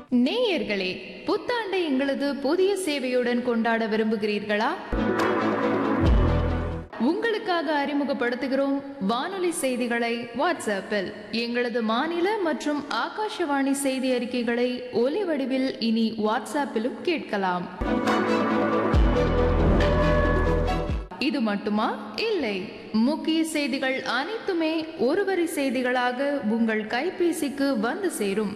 நேயர்களே புத்தாண்டை எங்களது புதிய சேவையுடன் கொண்டாட விரும்புகிறீர்களா உங்களுக்காக அறிமுகப்படுத்துகிறோம் வானொலி செய்திகளை வாட்ஸ்அப்பில் எங்களது மாநில மற்றும் ஆகாஷவாணி செய்தி அறிக்கைகளை ஒலி வடிவில் இனி வாட்ஸ்அப்பிலும் கேட்கலாம் இது மட்டுமா இல்லை முக்கிய செய்திகள் அனைத்துமே ஒருவரி செய்திகளாக உங்கள் கைபேசிக்கு வந்து சேரும்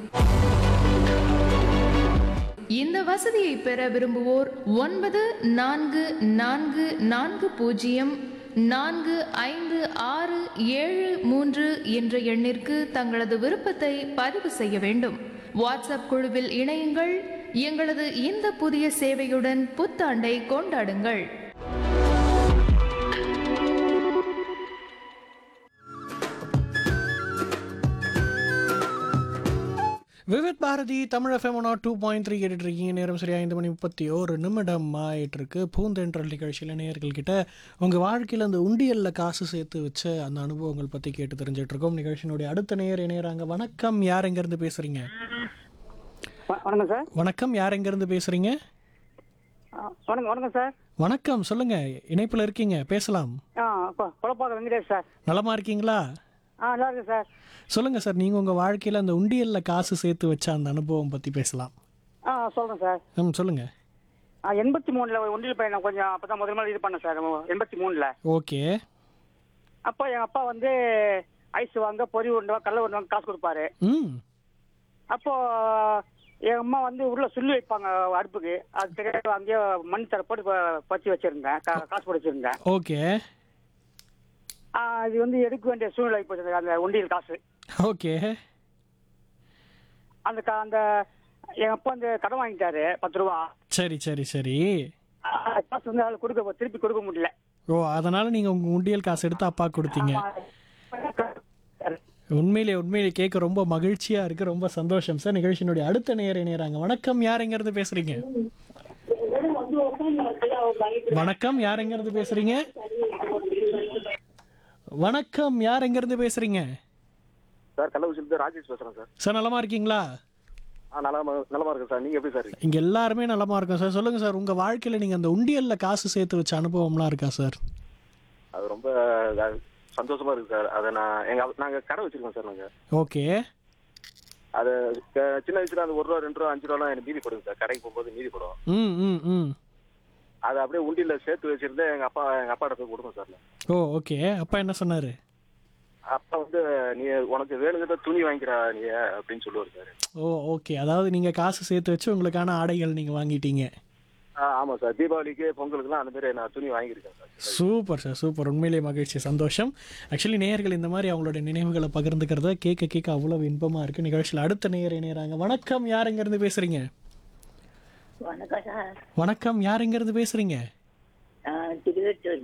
இந்த வசதியை பெற விரும்புவோர் ஒன்பது நான்கு நான்கு நான்கு பூஜ்ஜியம் நான்கு ஐந்து ஆறு ஏழு மூன்று என்ற எண்ணிற்கு தங்களது விருப்பத்தை பதிவு செய்ய வேண்டும் வாட்ஸ்அப் குழுவில் இணையுங்கள் எங்களது இந்த புதிய சேவையுடன் புத்தாண்டை கொண்டாடுங்கள் Vividh Bharati Tamil FM one two point three கேட்டுட்டு இருக்கீங்க நேரம் சரியா ஐந்து மணி முப்பத்தி ஒரு நிமிடம் ஆயிட்டு இருக்கு பூந்தென்றல் நிகழ்ச்சியில் நேயர்கள்கிட்ட உங்கள் வாழ்க்கையில் அந்த உண்டியலில் காசு சேர்த்து வச்ச அந்த அனுபவங்கள் பற்றி கேட்டு தெரிஞ்சுட்டு இருக்கோம் நிகழ்ச்சியினுடைய அடுத்த நேயர் இணையறாங்க வணக்கம் யார் எங்கேருந்து பேசுகிறீங்க வ- வணக்கம் சார் வணக்கம் யார் எங்கேருந்து பேசுகிறீங்க ஆ, வணக்கம் வணக்கம் சார் வணக்கம் சொல்லுங்கள் இணைப்பில் இருக்கீங்க பேசலாம் ஆ கொ- குழப்பாக்கம் வெங்கடேஷ் சார் நலமா இருக்கீங்களா ஆ நல்லா இருக்கு சார் சொல்லுங்கள் சார் நீங்கள் உங்கள் வாழ்க்கையில் அந்த உண்டியலில் காசு சேர்த்து வச்ச அந்த அனுபவம் பற்றி பேசலாம் ஆ சொல்கிறேன் சார் ம் சொல்லுங்கள் ஆ எண்பத்தி மூணில் ஒன்றில் பையன் கொஞ்சம் அப்போ தான் முதல் முதல்ல இது பண்ணேன் சார் எண்பத்தி மூணில் ஓகே அப்போ எங்கள் அப்பா வந்து ஐஸ் வாங்க பொறி உருண்டை கடல உருண்டை வாங்க காசு கொடுப்பாரு ம் அப்போ எங்கள் அம்மா வந்து உள்ள சுள்ளி வைப்பாங்க அடுப்புக்கு அது தெரியாது அங்கேயே மண் தர போட்டு ப- பறிச்சு வச்சிருந்தேன் கா- காசு போட்டு வச்சிருந்தேன் ஓகே ஆ, இது வந்து எடுக்க வேண்டிய சூழ்நிலை போச்சு அந்த ஒண்டியல் காசு ஓகே அந்த கா- அந்த எங்கள் அப்பா வந்து கடன் வாங்கிட்டாரு பத்து ரூபா சரி சரி சரி ஆ, காசு வந்து அதில் கொடுக்க திருப்பி கொடுக்க முடியல ஓ அதனால நீங்க உங்க உண்டியல் காசு எடுத்து அப்பா கொடுத்தீங்க உண்மையிலே உண்மையிலே கேட்க ரொம்ப மகிழ்ச்சியா இருக்கு ரொம்ப சந்தோஷம் சார் நிகழ்ச்சியினுடைய அடுத்த நேர இணையறாங்க வணக்கம் யார் எங்க இருந்து பேசுறீங்க வணக்கம் யார் எங்க இருந்து பேசுறீங்க வணக்கம் யார் எங்க இருந்து பேசுறீங்க சார் கள்ளக்குறிச்சியிலிருந்து ராஜேஷ் பேசுறேன் சார் சார் நலமா இருக்கீங்களா ஆ நலமா நலமா இருக்கேன் சார் நீங்க எப்படி சார் இருக்கீங்க இங்க எல்லாருமே நலமா இருக்கோம் சார் சொல்லுங்க சார் உங்க வாழ்க்கையில நீங்க அந்த உண்டியல்ல காசு சேர்த்து வச்ச அனுபவம்லாம் இருக்கா சார் அது ரொம்ப அஹ், சந்தோஷமா இருக்கு சார் அதை நான் எங்க அப்பா- நாங்க கடை வச்சிருக்கோம் சார் நாங்க ஓகே அது க- சின்ன வயசுல அந்த ஒரு ரூபா ரெண்டு ரூபா அஞ்சு ரூபாலாம் எனக்கு மீதி போடுங்க சார் கடைக்கு போகும்போது மீதி போடும் ம் ம் ம் அதை அப்படியே உண்டியில சேர்த்து வச்சிருந்து எங்க அப்பா எங்க அப்பாட்ட போய் கொடுக்கும் சார் நான். ஓ ஓகே அப்பா என்ன சொன்னாரு அப்பா வந்து நீ உனக்கு வேணுங்கிற துணி வாங்கிக்கிறா நீ அப்படின்னு சொல்லுவார் சார் ஓ ஓகே அதாவது நீங்க காசு சேர்த்து வச்சு உங்களுக்கான ஆடைகள் நீங்க வாங்கிட்டீங்க ஆ ஆமா சார் தீபாவளிக்கு பொங்கலுக்குலாம் அந்த மாதிரி நான் துணி வாங்கியிருக்கேன் சார் சூப்பர் சார் சூப்பர் உண்மையிலேயே மகிழ்ச்சி சந்தோஷம் ஆக்சுவலி நேயர்கள் இந்த மாதிரி அவங்களுடைய நினைவுகளை பகிர்ந்துக்கிறத கேட்க கேட்க அவ்வளவு இன்பமா இருக்கு நிகழ்ச்சியில் அடுத்த நேயர் இணையறாங்க வணக்கம் யார் எங்க இருந்து பேசுறீங்க வணக்கம் சார் வணக்கம் யார் எங்க இருந்து பேசுறீங்க நான் திருவெட்டூர்